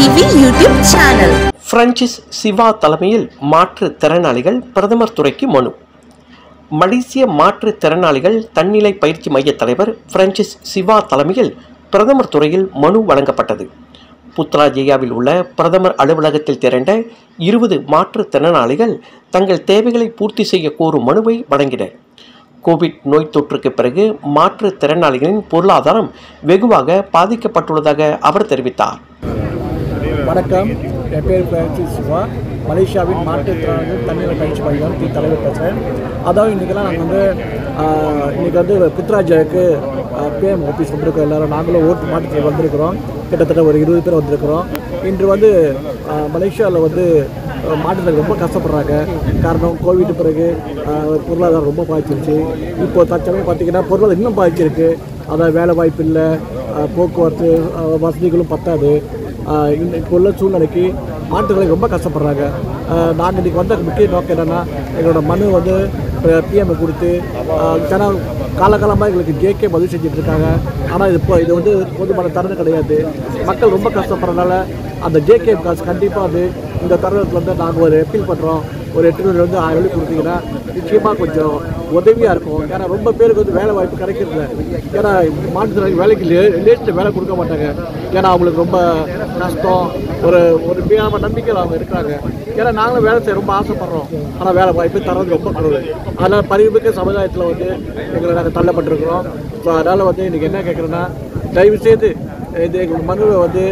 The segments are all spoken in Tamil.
TV YouTube channel Francis Siva தலைமையில் மாற்றுத் திறனாளிகள் பிரதமர் துறைக்கு மனு மலேசிய மாற்றுத் திறனாளிகள் தன்னிலை பயிற்சி மைய தலைவர் பிரான்சிஸ் சிவா தலைமையில் பிரதமர் துறையில் மனு வழங்கப்பட்டது புத்ராஜயாவில் உள்ள பிரதமர் அலுவலகத்தில் திரண்ட இருபது மாற்றுத் திறனாளிகள் தங்கள் தேவைகளை பூர்த்தி செய்ய கோரும் மனுவை வழங்கினர் கோவிட் நோய் தொற்றுக்கு பிறகு மாற்றுத் திறனாளிகளின் பொருளாதாரம் வெகுவாக பாதிக்கப்பட்டுள்ளதாக அவர் தெரிவித்தார் வணக்கம் என் பேர் பிரான்சிஸ் சிவா மலேசியாவின் மாற்றுத்திறனாளிகள் தண்ணீர் பயிற்சி மையம் தி தலைவர் பேசுகிறேன் அதாவது இன்றைக்கெல்லாம் நாங்கள் வந்து ஆஹ், இன்னைக்கு வந்து புத்ராஜாவுக்கு பிஎம் ஆஃபீஸ் வந்திருக்கோம் எல்லாரும் நாங்களும் ஓட்டு மாற்றத்தில் வந்திருக்கிறோம் கிட்டத்தட்ட ஒரு இருபது பேர் வந்திருக்கிறோம் இன்று வந்து ஆஹ், மலேசியாவில் வந்து ஆஹ், மாற்றுத்திறனாளிகள் ரொம்ப கஷ்டப்படுறாங்க காரணம் கோவிட் பிறகு ஆஹ், பொருளாதாரம் ரொம்ப பாதிச்சிருச்சு இப்போ தற்சமயம் பார்த்தீங்கன்னா பொருளாதாரம் இன்னும் பாதிச்சிருக்கு அதாவது வேலை வாய்ப்பு இல்லை ஆஹ், போக்குவரத்து ஆஹ், வசதிகளும் பத்தாது ஆஹ் இந்த இப்போ உள்ள சூழ்நிலைக்கு மாட்டுகளை ரொம்ப கஷ்டப்படுறாங்க நாங்கள் இன்றைக்கி வந்த முக்கிய நோக்கம் என்னென்னா எங்களோட மனு வந்து பிஎம் கொடுத்து ஆஹ் ஏன்னா காலகாலமாக எங்களுக்கு ஜேகே பதிவு செஞ்சுட்டு இருக்காங்க ஆனால் இது இப்போ இது வந்து போதுமான தருணம் கிடையாது மக்கள் ரொம்ப கஷ்டப்படுறதுனால அந்த ஜேகே காசு கண்டிப்பாக வந்து இந்த தருணத்தில் வந்து நாங்கள் ஒரு அப்பீல் பண்ணுறோம் ஒரு எட்டு நூறு வந்து ஆயிரம் வெள்ளி கொடுத்தீங்கன்னா நிச்சயமாக கொஞ்சம் உதவியாக இருக்கும் ஏன்னா ரொம்ப பேருக்கு வந்து வேலை வாய்ப்பு கிடைக்கிறதில்ல ஏன்னா மாற்றுத்திறனாளி வேலைக்கு லேட்டில் வேலை கொடுக்க மாட்டாங்க ஏன்னா அவங்களுக்கு ரொம்ப கஷ்டம் ஒரு ஒரு மீதான நம்பிக்கையில் அவங்க இருக்கிறாங்க ஏன்னா நாங்களும் வேலை செய்ய ரொம்ப ஆசைப்படுறோம் ஆனால் வேலை வாய்ப்பு தரது ரொம்ப குறைவு அதனால் பரிவுமிக்க சமுதாயத்தில் வந்து எங்களை நாங்கள் தள்ளப்பட்டிருக்கிறோம் ஸோ அதனால் வந்து இன்றைக்கி என்ன கேட்குறேன்னா தயவு செய்து இது எங்கள் மனுவை வந்து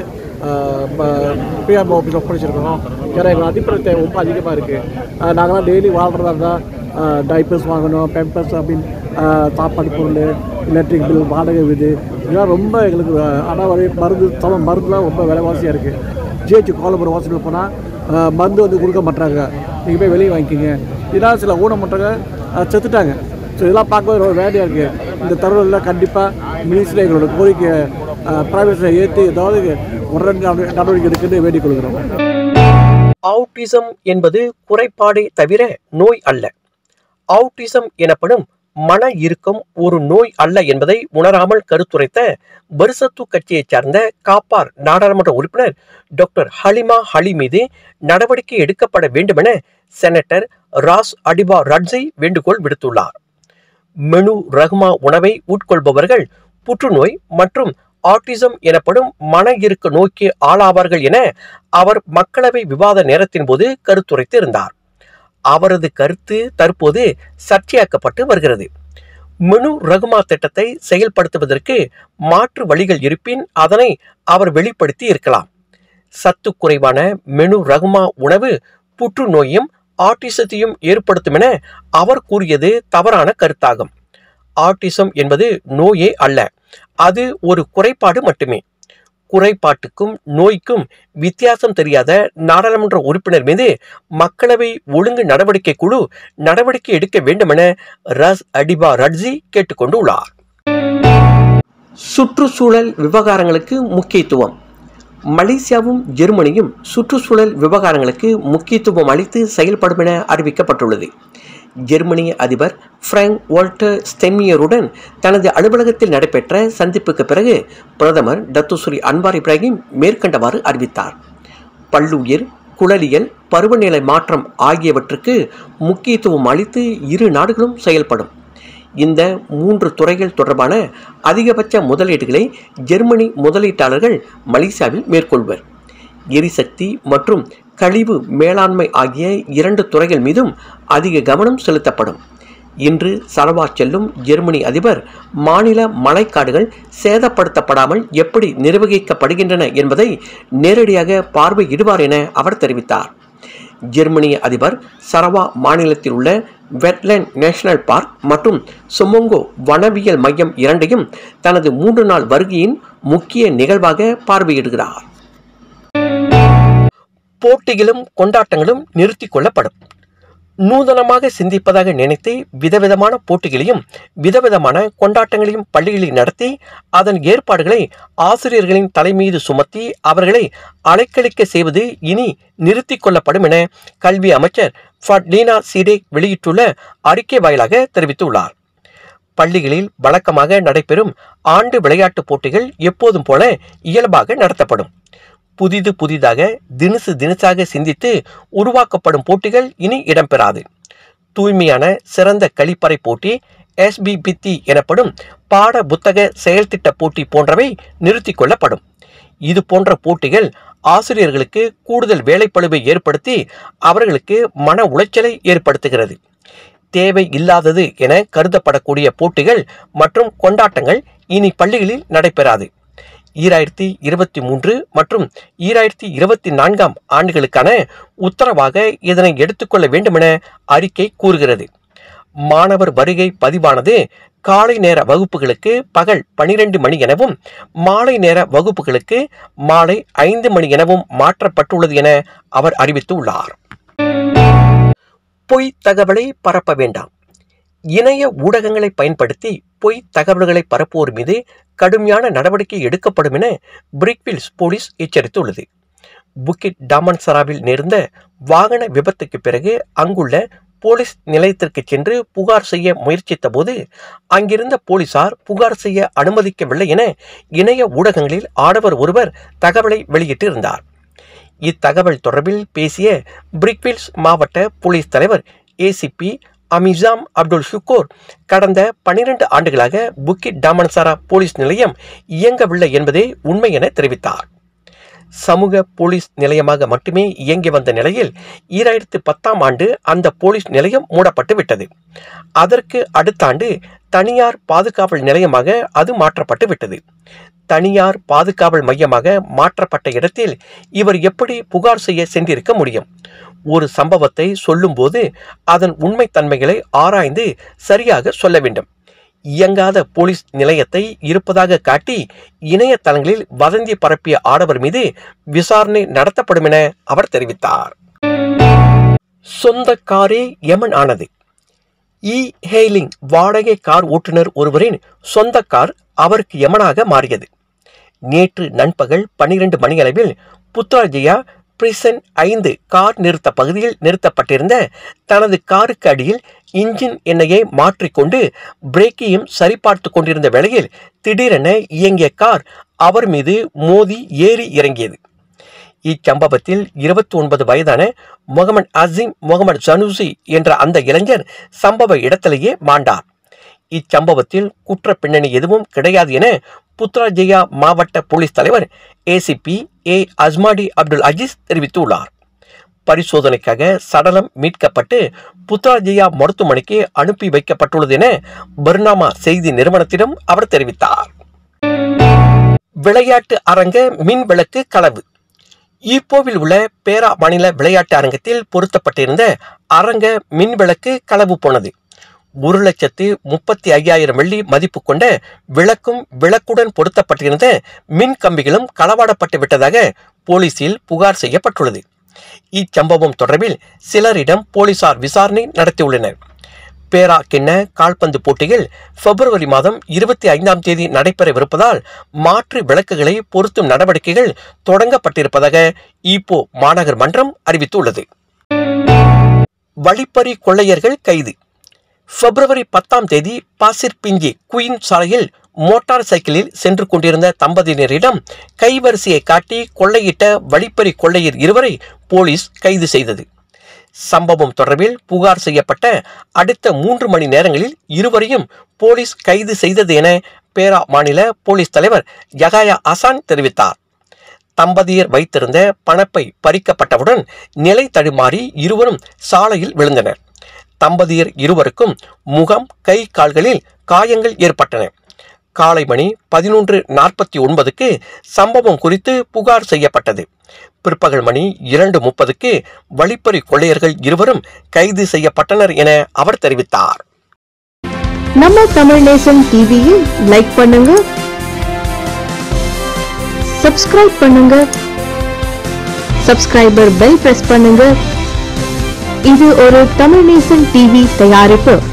பிஎம் ஆஃபீஸ் ஒப்படைச்சிருக்கிறோம் ஏன்னா எங்கள் அடிப்படை தேவை ரொம்ப அதிகமாக இருக்குது நாங்களாம் டெய்லி வாழ்கிறதா இருந்தால் டைப்பர்ஸ் வாங்கணும் பெம்பர்ஸ் அப்படின்னு ஆஹ், சாப்பாடு பொருள் எலக்ட்ரிக் பில் வாடகை வீடு இதெல்லாம் ரொம்ப எங்களுக்கு ஆனால் வரை மருந்து சம மருந்துலாம் ரொம்ப விலைவாசியாக இருக்குது ஜிஹெச் கோலபுரம் ஹாஸ்பிட்டல் போனால் மருந்து வந்து கொடுக்க மாட்டாங்க நீங்கள் போய் வெளியே வாங்கிக்கிங்க இதெல்லாம் சில ஊனமுற்றங்க ஆஹ், செத்துட்டாங்க ஸோ இதெல்லாம் பார்க்க ரொம்ப வேலையாக இருக்குது இந்த தருணத்தில் கண்டிப்பாக மினிஸ்டர் எங்களோட கோரிக்கை ப்ரைவேட்டில் ஏற்றி ஏதாவது உடனடி நடவடிக்கை நடவடிக்கை எடுக்குன்னு வேண்டிக் கொள்கிறோம் அவுட்டிசம் என்பது குறைபாடே தவிர நோய் அல்ல அவுட்டிசம் எனப்படும் மன இறுக்கம் ஒரு நோய் அல்ல என்பதை உணராமல் கருத்துரைத்த பரிசத்து கட்சியைச் சார்ந்த காப்பார் நாடாளுமன்ற உறுப்பினர் டாக்டர் ஹலிமா ஹலி மீது நடவடிக்கை எடுக்கப்பட வேண்டுமென செனட்டர் ராஸ் அடிபா ரட்ஸை வேண்டுகோள் விடுத்துள்ளார் மெனு ரஹ்மா உணவை உட்கொள்பவர்கள் புற்றுநோய் மற்றும் ஆட்டிசம் எனப்படும் மன இறுக்க நோய்க்கு ஆளாவார்கள் என அவர் மக்களவை விவாத நேரத்தின் போது கருத்துரைத்து இருந்தார் அவரது கருத்து தற்போது சர்ச்சையாக்கப்பட்டு வருகிறது மெனு ரகுமா திட்டத்தை செயல்படுத்துவதற்கு மாற்று வழிகள் இருப்பின் அதனை அவர் வெளிப்படுத்தி இருக்கலாம் சத்து குறைவான மெனு ரகுமா உணவு புற்றுநோயும் ஆட்டிசத்தையும் ஏற்படுத்தும் என அவர் கூறியது தவறான கருத்தாகும் ஆட்டிசம் என்பது நோயே அல்ல அது ஒரு குறைபாடு மட்டுமே குறைபாட்டுக்கும் நோய்க்கும் வித்தியாசம் தெரியாத நாடாளுமன்ற உறுப்பினர் மீது மக்களவை ஒழுங்கு நடவடிக்கை குழு நடவடிக்கை எடுக்க வேண்டுமென ரஸ் அடிபா ரட்ஸி கேட்டுக்கொண்டுள்ளார் சுற்றுச்சூழல் விவகாரங்களுக்கு முக்கியத்துவம் மலேசியாவும் ஜெர்மனியும் சுற்றுச்சூழல் விவகாரங்களுக்கு முக்கியத்துவம் அளித்து செயல்படும் என அறிவிக்கப்பட்டுள்ளது ஜெர்மனி அதிபர் பிராங்க் வால்டர் ஸ்டெமியருடன் தனது அலுவலகத்தில் நடைபெற்ற சந்திப்புக்கு பிறகு பிரதமர் டத்துஸ்ரீ அன்வார் இப்ராஹிம் மேற்கண்டவாறு அறிவித்தார் பல்லுயிர் குழலியல் பருவநிலை மாற்றம் ஆகியவற்றுக்கு முக்கியத்துவம் அளித்து இரு நாடுகளும் செயல்படும் இந்த மூன்று துறைகள் தொடர்பான அதிகபட்ச முதலீடுகளை ஜெர்மனி முதலீட்டாளர்கள் மலேசியாவில் மேற்கொள்வர் எரிசக்தி மற்றும் கழிவு மேலாண்மை ஆகிய இரண்டு துறைகள் மீதும் அதிக கவனம் செலுத்தப்படும் இன்று சரவா செல்லும் ஜெர்மனி அதிபர் மாநில மழைக்காடுகள் சேதப்படுத்தப்படாமல் எப்படி நிர்வகிக்கப்படுகின்றன என்பதை நேரடியாக பார்வையிடுவார் என அவர் தெரிவித்தார் ஜெர்மனிய அதிபர் சரவா மாநிலத்தில் உள்ள வெட்லேண்ட் நேஷனல் பார்க் மற்றும் சுமோங்கோ வனவியல் மையம் இரண்டையும் தனது மூன்று நாள் வருகையின் முக்கிய நிகழ்வாக பார்வையிடுகிறார் போட்டிகளும் கொண்டாட்டங்களும் நிறுத்திக் கொள்ளப்படும் நூதனமாக சிந்திப்பதாக நினைத்து விதவிதமான போட்டிகளையும் விதவிதமான கொண்டாட்டங்களையும் பள்ளிகளில் நடத்தி அதன் ஏற்பாடுகளை ஆசிரியர்களின் தலைமீது சுமத்தி அவர்களை அலைக்கழிக்க செய்வது இனி நிறுத்திக் கொள்ளப்படும் என கல்வி அமைச்சர் ஃபட்லீனா சீடே வெளியிட்டுள்ள அறிக்கை வாயிலாக தெரிவித்துள்ளார் பள்ளிகளில் வழக்கமாக நடைபெறும் ஆண்டு விளையாட்டுப் போட்டிகள் எப்போதும் போல இயல்பாக நடத்தப்படும் புதிது புதிதாக தினுசு தினுசாக சிந்தித்து உருவாக்கப்படும் போட்டிகள் இனி இடம்பெறாது தூய்மையான சிறந்த கழிப்பறை போட்டி எஸ்பி பித்தி எனப்படும் பாட புத்தக செயல்திட்ட போட்டி போன்றவை நிறுத்திக் கொள்ளப்படும் இது போன்ற போட்டிகள் ஆசிரியர்களுக்கு கூடுதல் வேலைப்பளுவை ஏற்படுத்தி அவர்களுக்கு மன உளைச்சலை ஏற்படுத்துகிறது தேவை இல்லாதது என கருதப்படக்கூடிய போட்டிகள் மற்றும் கொண்டாட்டங்கள் இனி பள்ளிகளில் நடைபெறாது ஈராயிரத்தி இருபத்தி மூன்று மற்றும் ஈராயிரத்தி இருபத்தி நான்காம் ஆண்டுகளுக்கான உத்தரவாக இதனை எடுத்துக்கொள்ள வேண்டுமென அறிக்கை கூறுகிறது மாணவர் வருகை பதிவானது காலை நேர வகுப்புகளுக்கு பகல் பனிரெண்டு மணி எனவும் மாலை நேர வகுப்புகளுக்கு மாலை ஐந்து மணி எனவும் மாற்றப்பட்டுள்ளது என அவர் அறிவித்துள்ளார் பொய் தகவலை பரப்ப வேண்டாம் இணைய ஊடகங்களை பயன்படுத்தி பொய் தகவல்களை பரப்புவோர் மீது கடுமையான நடவடிக்கை எடுக்கப்படும் என பிரிக்வில்ஸ் போலீஸ் எச்சரித்துள்ளது புக்கிட் டாமன்சராவில் நேர்ந்த வாகன விபத்துக்கு பிறகு அங்குள்ள போலீஸ் நிலையத்திற்கு சென்று புகார் செய்ய முயற்சித்த போது அங்கிருந்த போலீசார் புகார் செய்ய அனுமதிக்கவில்லை என இணைய ஊடகங்களில் ஆடவர் ஒருவர் தகவலை வெளியிட்டிருந்தார் இத்தகவல் தொடர்பில் பேசிய பிரிக்வில்ஸ் மாவட்ட போலீஸ் தலைவர் ஏசிபி அமிசாம் அப்துல் ஷுக்கூர் கடந்த பனிரெண்டு ஆண்டுகளாக புக்கிட் டாமன்சாரா போலீஸ் நிலையம் இயங்கவில்லை என்பதே உண்மை என தெரிவித்தார் சமூக போலீஸ் நிலையமாக மட்டுமே இயங்கி வந்த நிலையில் ஈராயிரத்து பத்தாம் ஆண்டு அந்த போலீஸ் நிலையம் மூடப்பட்டு விட்டது அதற்கு அடுத்த ஆண்டு தனியார் பாதுகாவல் நிலையமாக அது மாற்றப்பட்டு விட்டது தனியார் பாதுகாவல் மையமாக மாற்றப்பட்ட இடத்தில் இவர் எப்படி புகார் செய்ய சென்றிருக்க முடியும் ஒரு சம்பவத்தை சொல்லும்போது அதன் உண்மைத்தன்மைகளை ஆராய்ந்து சரியாக சொல்ல வேண்டும் இயங்காத போலீஸ் நிலையத்தை இருப்பதாக காட்டி இணையதளங்களில் வதந்தி பரப்பிய ஆடவர் மீது விசாரணை நடத்தப்படும் என அவர் தெரிவித்தார் சொந்த காரே யமன் ஆனது இ ஹெய்லிங் வாடகை கார் ஓட்டுநர் ஒருவரின் சொந்த கார் அவருக்கு யமனாக மாறியது நேற்று நண்பகல் பனிரெண்டு மணியளவில் புத்ராஜயா பிரிசன் ஐந்து கார் நிறுத்த பகுதியில் நிறுத்தப்பட்டிருந்த தனது காருக்கு அடியில் இன்ஜின் எண்ணெயை மாற்றிக்கொண்டு பிரேக்கையும் சரிபார்த்து கொண்டிருந்த வேளையில் திடீரென இயங்கிய கார் அவர் மீது மோதி ஏறி இறங்கியது இச்சம்பவத்தில் இருபத்தி ஒன்பது வயதான முகமது அசீம் முகமது ஜனூசி என்ற அந்த இளைஞர் சம்பவ இடத்திலேயே மாண்டார் இச்சம்பவத்தில் குற்ற பின்னணி எதுவும் கிடையாது என புத்ராஜயா மாவட்ட போலீஸ் தலைவர் ACP A Azmadi Abdul Aziz தெரிவித்துள்ளார் பரிசோதனைக்காக சடலம் மீட்கப்பட்டு புத்ராஜயா மருத்துவமனைக்கு அனுப்பி வைக்கப்பட்டுள்ளது என பர்னாமா செய்தி நிறுவனத்திடம் அவர் தெரிவித்தார் விளையாட்டு அரங்க மின் விளக்கு களவு ஈப்போவில் உள்ள பேரா மாநில விளையாட்டு அரங்கத்தில் பொருத்தப்பட்டிருந்த அரங்க மின் விளக்கு களவு போனது ஒரு லட்சத்து முப்பத்தி ஐயாயிரம் வெள்ளி மதிப்பு கொண்ட விளக்கும் விளக்குடன் பொருத்தப்பட்டிருந்த மின் கம்பிகளும் களவாடப்பட்டு விட்டதாக போலீசில் புகார் செய்யப்பட்டுள்ளது இச்சம்பவம் தொடர்பில் சிலரிடம் போலீசார் விசாரணை நடத்தியுள்ளனர் பேரா கிண்ண கால்பந்து போட்டிகள் பிப்ரவரி மாதம் இருபத்தி ஐந்தாம் தேதி நடைபெறவிருப்பதால் மாற்று விளக்குகளை பொருத்தும் நடவடிக்கைகள் தொடங்கப்பட்டிருப்பதாக ஈப்போ மாநகர் மன்றம் அறிவித்துள்ளது வழிப்பறி கொள்ளையர்கள் கைது பிப்ரவரி பத்தாம் தேதி பாசிர் பிஞ்சி குயின் சாலையில் மோட்டார் சைக்கிளில் சென்று கொண்டிருந்த தம்பதியினரிடம் கைவரிசையை காட்டி கொள்ளையிட்ட வழிப்பறி கொள்ளையர் இருவரை போலீஸ் கைது செய்தது சம்பவம் தொடர்பில் புகார் செய்யப்பட்ட அடுத்த மூன்று மணி நேரங்களில் இருவரையும் போலீஸ் கைது செய்தது என பேரா மாநில போலீஸ் தலைவர் யகாயா அசான் தெரிவித்தார் தம்பதியர் வைத்திருந்த பணப்பை பறிக்கப்பட்டவுடன் நிலை தடுமாறி இருவரும் சாலையில் விழுந்தனர் தம்பதியர் இருவருக்கும் முகம் கை கால்களில் காயங்கள் ஏற்பட்டன காலை மணி பதினொன்று நாற்பத்தி ஒன்பதுக்கு சம்பவம் குறித்து புகார் செய்யப்பட்டது பிற்பகல் மணி இரண்டு முப்பதுக்கு வழிப்பறி கொள்ளையர்கள் இருவரும் கைது செய்யப்பட்டனர் என அவர் தெரிவித்தார் நம்ம தமிழ் நேசன் டிவியில் லைக் பண்ணுங்க சப்ஸ்கிரைப் பண்ணுங்க சப்ஸ்கிரைபர் பெல் பிரஸ் பண்ணுங்க இது ஒரு தமிழ் நேசன் டிவி தயாரிப்பு